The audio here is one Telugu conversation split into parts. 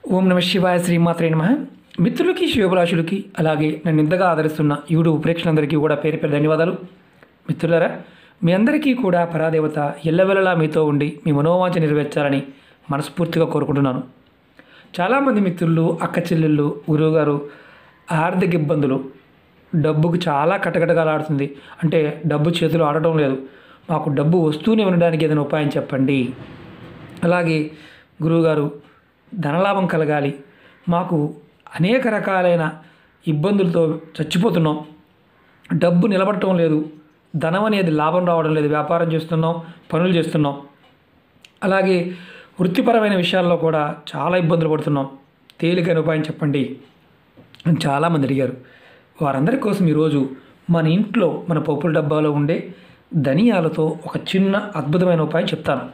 ఓం నమ శివాయ శ్రీమాత్రే నమ మిత్రులకి శివభిలాషులకి అలాగే నన్ను ఇంతగా ఆదరిస్తున్న యూట్యూబ్ ప్రేక్షకులందరికీ కూడా పేరు పేరు ధన్యవాదాలు మిత్రులారా మీ అందరికీ కూడా పరాదేవత ఎల్లవెల్లలా మీతో ఉండి మీ మనోవాంఛ నెరవేర్చాలని మనస్ఫూర్తిగా కోరుకుంటున్నాను చాలామంది మిత్రులు అక్క చెల్లెళ్ళు గురువుగారు ఆర్థిక ఇబ్బందులు డబ్బుకు చాలా కటకటగలాడుతుంది అంటే డబ్బు చేతిలో ఆడటం లేదు మాకు డబ్బు వస్తూనే ఉండడానికి ఏదైనా ఉపాయం చెప్పండి అలాగే గురువుగారు ధనలాభం కలగాలి మాకు అనేక రకాలైన ఇబ్బందులతో చచ్చిపోతున్నాం డబ్బు నిలబడటం లేదు ధనం అనేది లాభం రావడం లేదు వ్యాపారం చేస్తున్నాం పనులు చేస్తున్నాం అలాగే వృత్తిపరమైన విషయాల్లో కూడా చాలా ఇబ్బందులు పడుతున్నాం తేలికైన ఉపాయం చెప్పండి అని చాలామంది అడిగారు వారందరి కోసం ఈరోజు మన ఇంట్లో మన పప్పుల డబ్బాలో ఉండే ధనియాలతో ఒక చిన్న అద్భుతమైన ఉపాయం చెప్తాను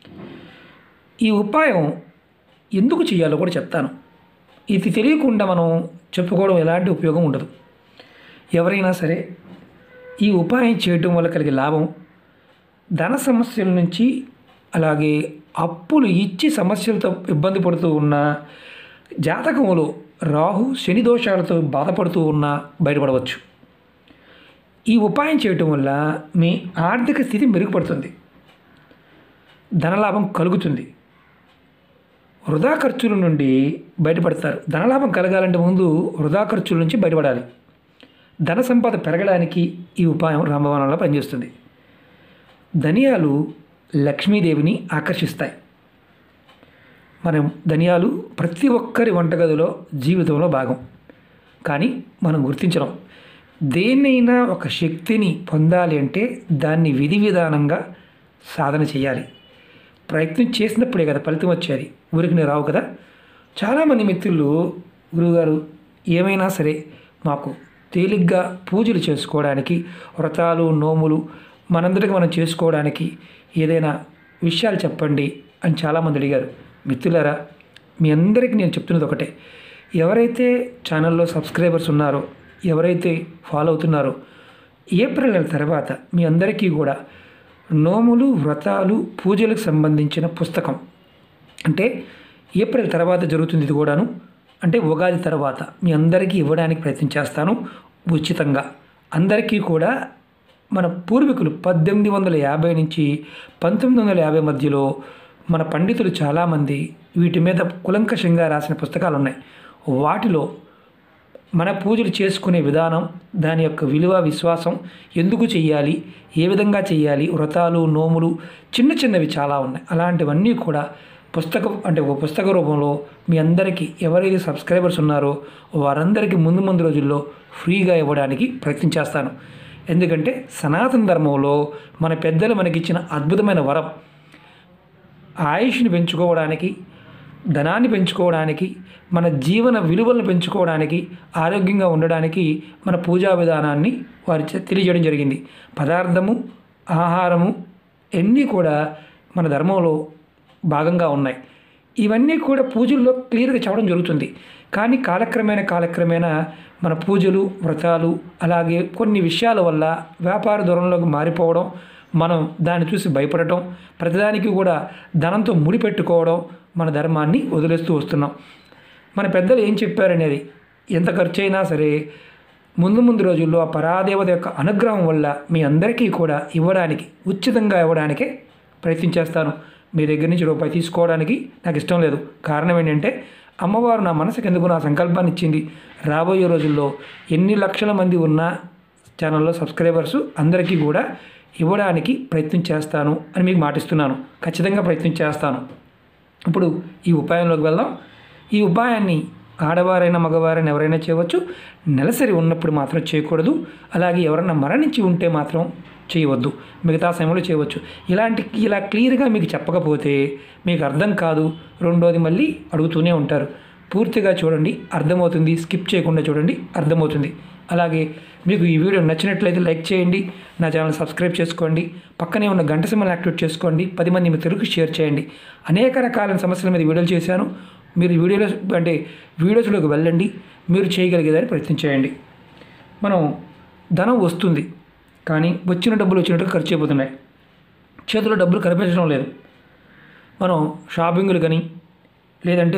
ఈ ఉపాయం ఎందుకు చేయాలో కూడా చెప్తాను ఇది తెలియకుండా మనం చెప్పుకోవడం ఎలాంటి ఉపయోగం ఉండదు ఎవరైనా సరే ఈ ఉపాయం చేయటం వల్ల కలిగే లాభం ధన సమస్యల నుంచి అలాగే అప్పులు ఇచ్చి సమస్యలతో ఇబ్బంది పడుతూ ఉన్న జాతకంలో రాహు శని దోషాలతో బాధపడుతూ ఉన్న బయటపడవచ్చు ఈ ఉపాయం చేయటం వల్ల మీ ఆర్థిక స్థితి మెరుగుపడుతుంది ధనలాభం కలుగుతుంది వృధా ఖర్చుల నుండి బయటపడతారు ధనలాభం కలగాలంటే ముందు వృధా ఖర్చుల నుంచి బయటపడాలి ధన సంపద పెరగడానికి ఈ ఉపాయం రామవనంలో పనిచేస్తుంది ధనియాలు లక్ష్మీదేవిని ఆకర్షిస్తాయి మనం ధనియాలు ప్రతి ఒక్కరి వంటగదిలో జీవితంలో భాగం కానీ మనం గుర్తించడం దేన్నైనా ఒక శక్తిని పొందాలి అంటే దాన్ని విధి విధానంగా సాధన చేయాలి ప్రయత్నం చేసినప్పుడే కదా ఫలితం వచ్చేది ఊరికి రావు కదా చాలామంది మిత్రులు గురువుగారు ఏమైనా సరే మాకు తేలిగ్గా పూజలు చేసుకోవడానికి వ్రతాలు నోములు మనందరికి మనం చేసుకోవడానికి ఏదైనా విషయాలు చెప్పండి అని చాలామంది అడిగారు మిత్రులారా మీ అందరికీ నేను చెప్తున్నది ఒకటే ఎవరైతే ఛానల్లో సబ్స్క్రైబర్స్ ఉన్నారో ఎవరైతే ఫాలో అవుతున్నారో ఏప్రిల్ నెల తర్వాత మీ అందరికీ కూడా నోములు వ్రతాలు పూజలకు సంబంధించిన పుస్తకం అంటే ఏప్రిల్ తర్వాత జరుగుతుంది ఇది కూడాను అంటే ఉగాది తర్వాత మీ అందరికీ ఇవ్వడానికి ప్రయత్నం చేస్తాను ఉచితంగా అందరికీ కూడా మన పూర్వీకులు పద్దెనిమిది వందల యాభై నుంచి పంతొమ్మిది వందల యాభై మధ్యలో మన పండితులు చాలామంది వీటి మీద కులంకషంగా రాసిన పుస్తకాలు ఉన్నాయి వాటిలో మన పూజలు చేసుకునే విధానం దాని యొక్క విలువ విశ్వాసం ఎందుకు చేయాలి ఏ విధంగా చేయాలి వ్రతాలు నోములు చిన్న చిన్నవి చాలా ఉన్నాయి అలాంటివన్నీ కూడా పుస్తకం అంటే ఒక పుస్తక రూపంలో మీ అందరికీ ఎవరైతే సబ్స్క్రైబర్స్ ఉన్నారో వారందరికీ ముందు ముందు రోజుల్లో ఫ్రీగా ఇవ్వడానికి ప్రయత్నం చేస్తాను ఎందుకంటే సనాతన ధర్మంలో మన పెద్దలు మనకిచ్చిన అద్భుతమైన వరం ఆయుష్ని పెంచుకోవడానికి ధనాన్ని పెంచుకోవడానికి మన జీవన విలువలను పెంచుకోవడానికి ఆరోగ్యంగా ఉండడానికి మన పూజా విధానాన్ని వారి చే- తెలియజేయడం జరిగింది పదార్థము ఆహారము అన్నీ కూడా మన ధర్మంలో భాగంగా ఉన్నాయి ఇవన్నీ కూడా పూజల్లో క్లియర్గా చెప్పడం జరుగుతుంది కానీ కాలక్రమేణా కాలక్రమేణా మన పూజలు వ్రతాలు అలాగే కొన్ని విషయాల వల్ల వ్యాపార దూరంలోకి మారిపోవడం మనం దాన్ని చూసి భయపడటం ప్రతిదానికి కూడా ధనంతో ముడిపెట్టుకోవడం మన ధర్మాన్ని వదిలేస్తూ వస్తున్నాం మన పెద్దలు ఏం చెప్పారనేది ఎంత ఖర్చు అయినా సరే ముందు ముందు రోజుల్లో ఆ పరాదేవత యొక్క అనుగ్రహం వల్ల మీ అందరికీ కూడా ఇవ్వడానికి ఉచితంగా ఇవ్వడానికే ప్రయత్నం చేస్తాను మీ దగ్గర నుంచి రూపాయి తీసుకోవడానికి నాకు ఇష్టం లేదు కారణం ఏంటంటే అమ్మవారు నా మనసుకు ఎందుకు నా సంకల్పాన్ని ఇచ్చింది రాబోయే రోజుల్లో ఎన్ని లక్షల మంది ఉన్న ఛానల్లో సబ్స్క్రైబర్స్ అందరికీ కూడా ఇవ్వడానికి ప్రయత్నం చేస్తాను అని మీకు మాటిస్తున్నాను ఖచ్చితంగా ప్రయత్నం చేస్తాను ఇప్పుడు ఈ ఉపాయంలోకి వెళ్దాం ఈ ఉపాయాన్ని ఆడవారైనా మగవారైనా ఎవరైనా చేయవచ్చు నెలసరి ఉన్నప్పుడు మాత్రం చేయకూడదు అలాగే ఎవరైనా మరణించి ఉంటే మాత్రం చేయవద్దు మిగతా సమయంలో చేయవచ్చు ఇలాంటి ఇలా క్లియర్గా మీకు చెప్పకపోతే మీకు అర్థం కాదు రెండోది మళ్ళీ అడుగుతూనే ఉంటారు పూర్తిగా చూడండి అర్థమవుతుంది స్కిప్ చేయకుండా చూడండి అర్థమవుతుంది అలాగే మీకు ఈ వీడియో నచ్చినట్లయితే లైక్ చేయండి నా ఛానల్ సబ్స్క్రైబ్ చేసుకోండి పక్కనే ఉన్న గంట సింబల్ యాక్టివేట్ చేసుకోండి పది మంది మిత్రులకు షేర్ చేయండి అనేక రకాలైన సమస్యల మీద వీడియోలు చేశాను మీరు వీడియోలో అంటే వీడియోస్లోకి వెళ్ళండి మీరు చేయగలిగేదాన్ని ప్రయత్నం చేయండి మనం ధనం వస్తుంది కానీ వచ్చిన డబ్బులు వచ్చినట్టుగా ఖర్చు అయిపోతున్నాయి చేతిలో డబ్బులు కనిపించడం లేదు మనం షాపింగ్లు కానీ లేదంటే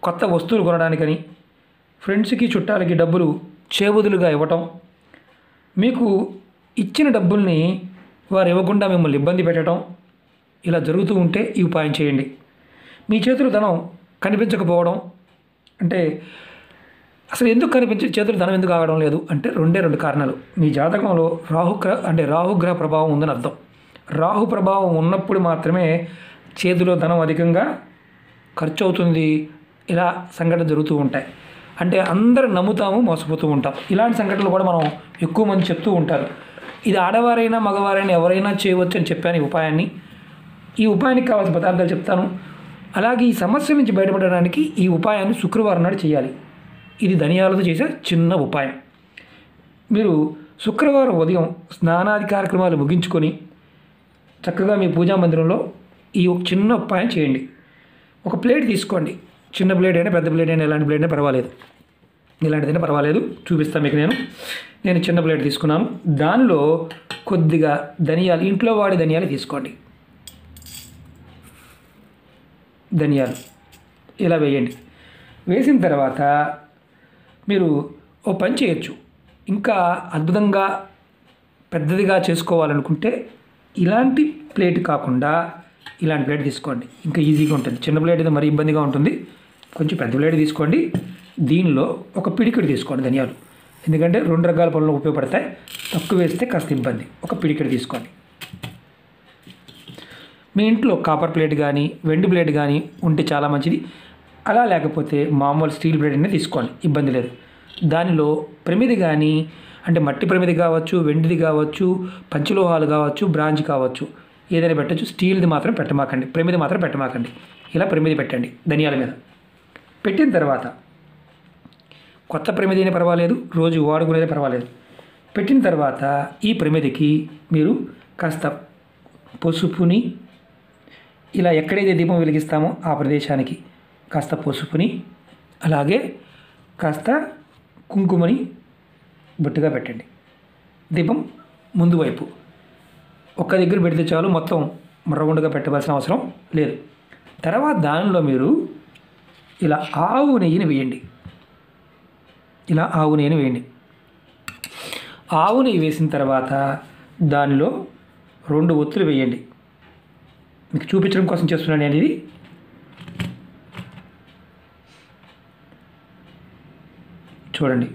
కొత్త వస్తువులు కొనడానికని ఫ్రెండ్స్కి చుట్టాలకి డబ్బులు చేబదులుగా ఇవ్వటం మీకు ఇచ్చిన డబ్బుల్ని వారు ఇవ్వకుండా మిమ్మల్ని ఇబ్బంది పెట్టడం ఇలా జరుగుతూ ఉంటే ఈ ఉపాయం చేయండి మీ చేతులు ధనం కనిపించకపోవడం అంటే అసలు ఎందుకు కనిపించే చేతులు ధనం ఎందుకు ఆగడం లేదు అంటే రెండే రెండు కారణాలు మీ జాతకంలో రాహుగ్రహ అంటే రాహుగ్రహ ప్రభావం ఉందని అర్థం రాహు ప్రభావం ఉన్నప్పుడు మాత్రమే చేతిలో ధనం అధికంగా ఖర్చు అవుతుంది ఇలా సంఘటన జరుగుతూ ఉంటాయి అంటే అందరూ నమ్ముతాము మోసపోతూ ఉంటాం ఇలాంటి సంఘటనలు కూడా మనం ఎక్కువ మంది చెప్తూ ఉంటారు ఇది ఆడవారైనా మగవారైనా ఎవరైనా చేయవచ్చు అని చెప్పాను ఈ ఉపాయాన్ని ఈ ఉపాయానికి కావాల్సిన పదార్థాలు చెప్తాను అలాగే ఈ సమస్య నుంచి బయటపడడానికి ఈ ఉపాయాన్ని శుక్రవారం నాడు చేయాలి ఇది ధనియాలతో చేసే చిన్న ఉపాయం మీరు శుక్రవారం ఉదయం స్నానాది కార్యక్రమాలు ముగించుకొని చక్కగా మీ పూజా మందిరంలో ఈ ఒక చిన్న ఉపాయం చేయండి ఒక ప్లేట్ తీసుకోండి చిన్న ప్లేట్ అయినా పెద్ద ప్లేట్ అయినా ఎలాంటి ప్లేట్ అయినా పర్వాలేదు ఇలాంటిదైనా పర్వాలేదు చూపిస్తాను మీకు నేను నేను చిన్న ప్లేట్ తీసుకున్నాను దానిలో కొద్దిగా ధనియాలు ఇంట్లో వాడే ధనియాలు తీసుకోండి ధనియాలు ఇలా వేయండి వేసిన తర్వాత మీరు ఓ పని చేయొచ్చు ఇంకా అద్భుతంగా పెద్దదిగా చేసుకోవాలనుకుంటే ఇలాంటి ప్లేట్ కాకుండా ఇలాంటి ప్లేట్ తీసుకోండి ఇంకా ఈజీగా ఉంటుంది చిన్న ప్లేట్ అయితే మరీ ఇబ్బందిగా ఉంటుంది కొంచెం పెద్ద ప్లేట్ తీసుకోండి దీనిలో ఒక పిడికిడి తీసుకోండి ధనియాలు ఎందుకంటే రెండు రకాల పనులు ఉపయోగపడతాయి తక్కువ వేస్తే కాస్త ఇబ్బంది ఒక పిడికిడి తీసుకోండి మీ ఇంట్లో కాపర్ ప్లేట్ కానీ వెండి ప్లేట్ కానీ ఉంటే చాలా మంచిది అలా లేకపోతే మామూలు స్టీల్ ప్లేట్ అనేది తీసుకోండి ఇబ్బంది లేదు దానిలో ప్రమిది కానీ అంటే మట్టి ప్రమిది కావచ్చు వెండిది కావచ్చు పంచలోహాలు కావచ్చు బ్రాంజ్ కావచ్చు ఏదైనా పెట్టచ్చు స్టీల్ది మాత్రం పెట్టమాకండి ప్రమిది మాత్రం పెట్టమాకండి ఇలా ప్రమిది పెట్టండి ధనియాల మీద పెట్టిన తర్వాత కొత్త ప్రమిది అయినా పర్వాలేదు రోజు వాడుకునేదే పర్వాలేదు పెట్టిన తర్వాత ఈ ప్రమిదికి మీరు కాస్త పసుపుని ఇలా ఎక్కడైతే దీపం వెలిగిస్తామో ఆ ప్రదేశానికి కాస్త పసుపుని అలాగే కాస్త కుంకుమని బొట్టుగా పెట్టండి దీపం ముందు వైపు ఒక్క దగ్గర పెడితే చాలు మొత్తం రౌండ్గా పెట్టవలసిన అవసరం లేదు తర్వాత దానిలో మీరు ఇలా ఆవు నెయ్యిని వేయండి ఇలా ఆవు నెయ్యిని వేయండి ఆవు నెయ్యి వేసిన తర్వాత దానిలో రెండు ఒత్తులు వేయండి మీకు చూపించడం కోసం చేస్తున్నాను నేను ఇది చూడండి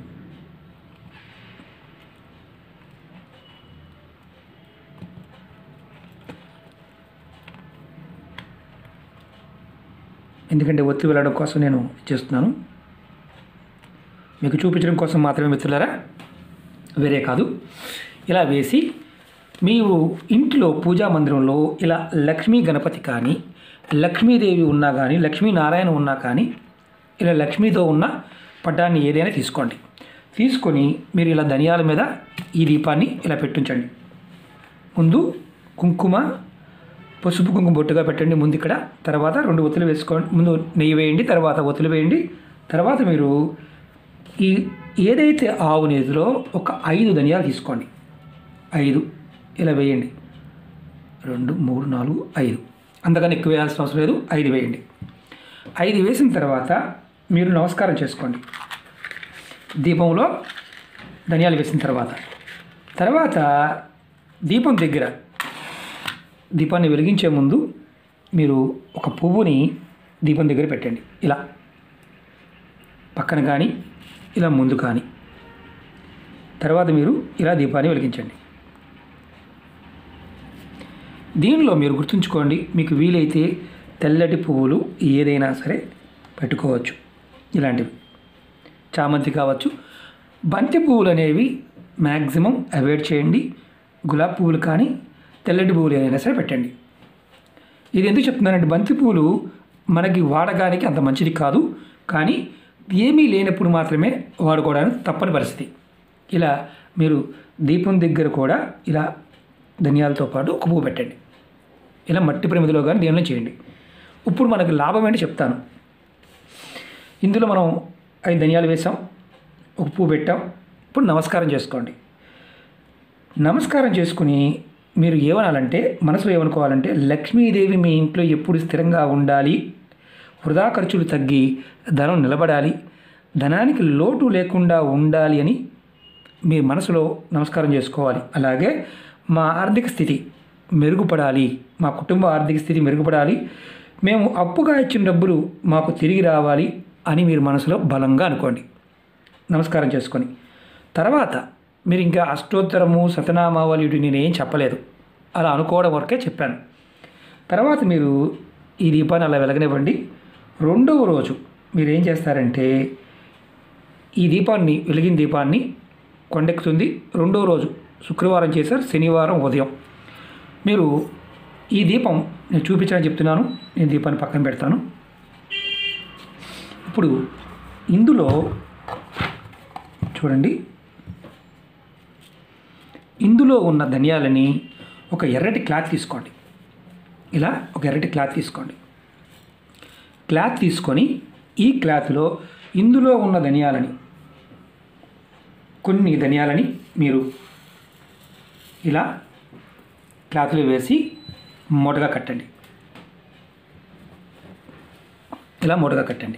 ఎందుకంటే ఒత్తి వెళ్ళడం కోసం నేను చేస్తున్నాను మీకు చూపించడం కోసం మాత్రమే మిత్రులారా వేరే కాదు ఇలా వేసి మీరు ఇంట్లో పూజా మందిరంలో ఇలా లక్ష్మీ గణపతి కానీ లక్ష్మీదేవి ఉన్నా కానీ లక్ష్మీనారాయణ ఉన్నా కానీ ఇలా లక్ష్మీతో ఉన్న పటాన్ని ఏదైనా తీసుకోండి తీసుకొని మీరు ఇలా ధనియాల మీద ఈ దీపాన్ని ఇలా పెట్టించండి ముందు కుంకుమ పసుపు కుంకుమ బొట్టుగా పెట్టండి ముందు ఇక్కడ తర్వాత రెండు ఒత్తులు వేసుకోండి ముందు నెయ్యి వేయండి తర్వాత ఒత్తులు వేయండి తర్వాత మీరు ఈ ఏదైతే ఆవు నేతిలో ఒక ఐదు ధనియాలు తీసుకోండి ఐదు ఇలా వేయండి రెండు మూడు నాలుగు ఐదు అంతకన్నా ఎక్కువ వేయాల్సిన అవసరం లేదు ఐదు వేయండి ఐదు వేసిన తర్వాత మీరు నమస్కారం చేసుకోండి దీపంలో ధనియాలు వేసిన తర్వాత తర్వాత దీపం దగ్గర దీపాన్ని వెలిగించే ముందు మీరు ఒక పువ్వుని దీపం దగ్గర పెట్టండి ఇలా పక్కన కానీ ఇలా ముందు కానీ తర్వాత మీరు ఇలా దీపాన్ని వెలిగించండి దీనిలో మీరు గుర్తుంచుకోండి మీకు వీలైతే తెల్లటి పువ్వులు ఏదైనా సరే పెట్టుకోవచ్చు ఇలాంటివి చామంతి కావచ్చు బంతి పువ్వులు అనేవి మ్యాక్సిమం అవాయిడ్ చేయండి గులాబీ పువ్వులు కానీ తెల్లటి పువ్వులు ఏదైనా సరే పెట్టండి ఇది ఎందుకు చెప్తున్నానంటే బంతి పువ్వులు మనకి వాడకానికి అంత మంచిది కాదు కానీ ఏమీ లేనప్పుడు మాత్రమే వాడుకోవడానికి తప్పని పరిస్థితి ఇలా మీరు దీపం దగ్గర కూడా ఇలా ధనియాలతో పాటు ఒక పువ్వు పెట్టండి ఇలా మట్టి ప్రమిదిలో కానీ దీనిలో చేయండి ఇప్పుడు మనకు లాభం ఏంటి చెప్తాను ఇందులో మనం ఐదు ధనియాలు వేసాం ఒక పువ్వు పెట్టాం ఇప్పుడు నమస్కారం చేసుకోండి నమస్కారం చేసుకుని మీరు ఏమనాలంటే మనసులో ఏమనుకోవాలంటే లక్ష్మీదేవి మీ ఇంట్లో ఎప్పుడు స్థిరంగా ఉండాలి వృధా ఖర్చులు తగ్గి ధనం నిలబడాలి ధనానికి లోటు లేకుండా ఉండాలి అని మీ మనసులో నమస్కారం చేసుకోవాలి అలాగే మా ఆర్థిక స్థితి మెరుగుపడాలి మా కుటుంబ ఆర్థిక స్థితి మెరుగుపడాలి మేము అప్పుగా ఇచ్చిన డబ్బులు మాకు తిరిగి రావాలి అని మీరు మనసులో బలంగా అనుకోండి నమస్కారం చేసుకొని తర్వాత మీరు ఇంకా అష్టోత్తరము సతనామావళి ఇటు నేనేం చెప్పలేదు అలా అనుకోవడం వరకే చెప్పాను తర్వాత మీరు ఈ దీపాన్ని అలా వెలగనివ్వండి రెండవ రోజు మీరు ఏం చేస్తారంటే ఈ దీపాన్ని వెలిగిన దీపాన్ని కొండెక్కుతుంది రెండవ రోజు శుక్రవారం చేశారు శనివారం ఉదయం మీరు ఈ దీపం నేను చూపించడానికి చెప్తున్నాను నేను దీపాన్ని పక్కన పెడతాను ఇప్పుడు ఇందులో చూడండి ఇందులో ఉన్న ధనియాలని ఒక ఎర్రటి క్లాత్ తీసుకోండి ఇలా ఒక ఎర్రటి క్లాత్ తీసుకోండి క్లాత్ తీసుకొని ఈ క్లాత్లో ఇందులో ఉన్న ధనియాలని కొన్ని ధనియాలని మీరు ఇలా క్లాత్లో వేసి మూటగా కట్టండి ఇలా మూటగా కట్టండి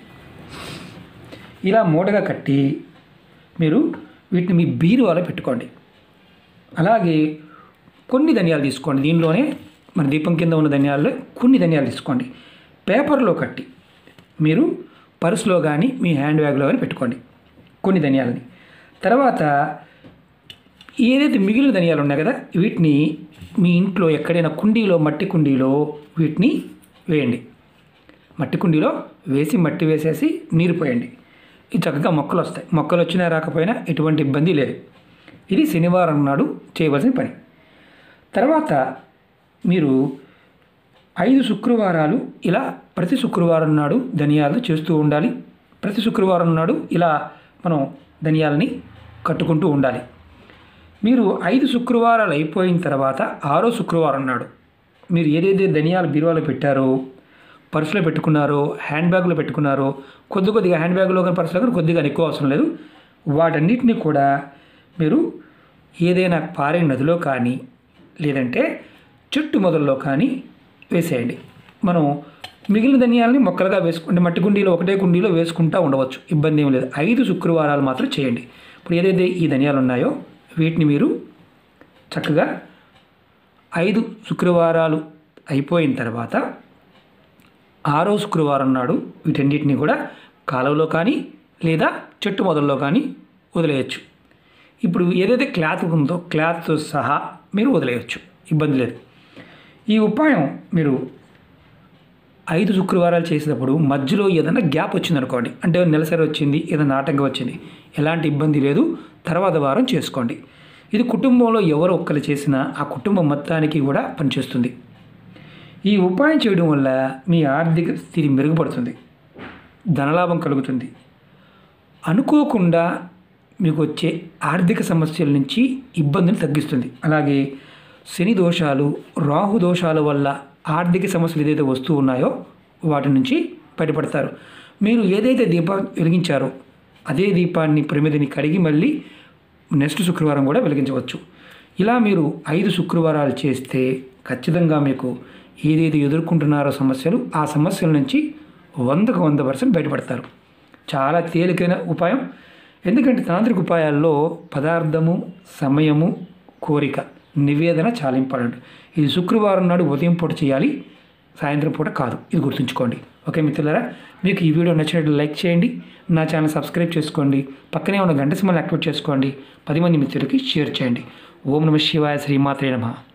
ఇలా మూటగా కట్టి మీరు వీటిని మీ బీరువాలో పెట్టుకోండి అలాగే కొన్ని ధనియాలు తీసుకోండి దీనిలోనే మన దీపం కింద ఉన్న ధనియాల్లో కొన్ని ధనియాలు తీసుకోండి పేపర్లో కట్టి మీరు పర్సులో కానీ మీ హ్యాండ్ బ్యాగ్లో కానీ పెట్టుకోండి కొన్ని ధనియాలని తర్వాత ఏదైతే మిగిలిన ధనియాలు ఉన్నాయి కదా వీటిని మీ ఇంట్లో ఎక్కడైనా కుండీలో మట్టి కుండీలో వీటిని వేయండి మట్టి కుండీలో వేసి మట్టి వేసేసి నీరు పోయండి ఇది చక్కగా మొక్కలు వస్తాయి మొక్కలు వచ్చినా రాకపోయినా ఎటువంటి ఇబ్బంది లేదు ఇది శనివారం నాడు చేయవలసిన పని తర్వాత మీరు ఐదు శుక్రవారాలు ఇలా ప్రతి శుక్రవారం నాడు ధనియాలు చేస్తూ ఉండాలి ప్రతి శుక్రవారం నాడు ఇలా మనం ధనియాలని కట్టుకుంటూ ఉండాలి మీరు ఐదు శుక్రవారాలు అయిపోయిన తర్వాత ఆరో శుక్రవారం నాడు మీరు ఏదైతే ధనియాలు బీరువాలో పెట్టారో పర్సులో పెట్టుకున్నారో హ్యాండ్ బ్యాగ్లో పెట్టుకున్నారో కొద్ది కొద్దిగా హ్యాండ్ బ్యాగ్లో కానీ పర్సులో కానీ కొద్దిగా ఎక్కువ అవసరం లేదు వాటన్నిటిని కూడా మీరు ఏదైనా పారే నదిలో కానీ లేదంటే చెట్టు మొదల్లో కానీ వేసేయండి మనం మిగిలిన ధనియాలని మొక్కలుగా వేసుకుంటే మట్టి కుండీలో ఒకటే కుండీలో వేసుకుంటూ ఉండవచ్చు ఇబ్బంది ఏం లేదు ఐదు శుక్రవారాలు మాత్రం చేయండి ఇప్పుడు ఏదైతే ఈ ధనియాలు ఉన్నాయో వీటిని మీరు చక్కగా ఐదు శుక్రవారాలు అయిపోయిన తర్వాత ఆరో శుక్రవారం నాడు వీటన్నిటిని కూడా కాలువలో కానీ లేదా చెట్టు మొదల్లో కానీ వదిలేయచ్చు ఇప్పుడు ఏదైతే క్లాత్ ఉందో క్లాత్తో సహా మీరు వదిలేయచ్చు ఇబ్బంది లేదు ఈ ఉపాయం మీరు ఐదు శుక్రవారాలు చేసేటప్పుడు మధ్యలో ఏదైనా గ్యాప్ వచ్చింది అనుకోండి అంటే నెలసరి వచ్చింది ఏదైనా ఆటంకం వచ్చింది ఎలాంటి ఇబ్బంది లేదు తర్వాత వారం చేసుకోండి ఇది కుటుంబంలో ఎవరు ఒక్కరు చేసినా ఆ కుటుంబం మొత్తానికి కూడా పనిచేస్తుంది ఈ ఉపాయం చేయడం వల్ల మీ ఆర్థిక స్థితి మెరుగుపడుతుంది ధనలాభం కలుగుతుంది అనుకోకుండా మీకు వచ్చే ఆర్థిక సమస్యల నుంచి ఇబ్బందిని తగ్గిస్తుంది అలాగే శని దోషాలు రాహు దోషాల వల్ల ఆర్థిక సమస్యలు ఏదైతే వస్తూ ఉన్నాయో వాటి నుంచి బయటపడతారు మీరు ఏదైతే దీపం వెలిగించారో అదే దీపాన్ని ప్రమిదిని కడిగి మళ్ళీ నెక్స్ట్ శుక్రవారం కూడా వెలిగించవచ్చు ఇలా మీరు ఐదు శుక్రవారాలు చేస్తే ఖచ్చితంగా మీకు ఏదైతే ఎదుర్కొంటున్నారో సమస్యలు ఆ సమస్యల నుంచి వందకు వంద పర్సెంట్ బయటపడతారు చాలా తేలికైన ఉపాయం ఎందుకంటే తాంత్రిక ఉపాయాల్లో పదార్థము సమయము కోరిక నివేదన చాలా ఇంపార్టెంట్ ఇది శుక్రవారం నాడు ఉదయం పూట చేయాలి సాయంత్రం పూట కాదు ఇది గుర్తుంచుకోండి ఓకే మిత్రులారా మీకు ఈ వీడియో నచ్చినట్లు లైక్ చేయండి నా ఛానల్ సబ్స్క్రైబ్ చేసుకోండి పక్కనే ఉన్న గంట సింబల్ యాక్టివేట్ చేసుకోండి పది మంది మిత్రులకి షేర్ చేయండి ఓం నమ శివాయ శ్రీమాత్రే నమ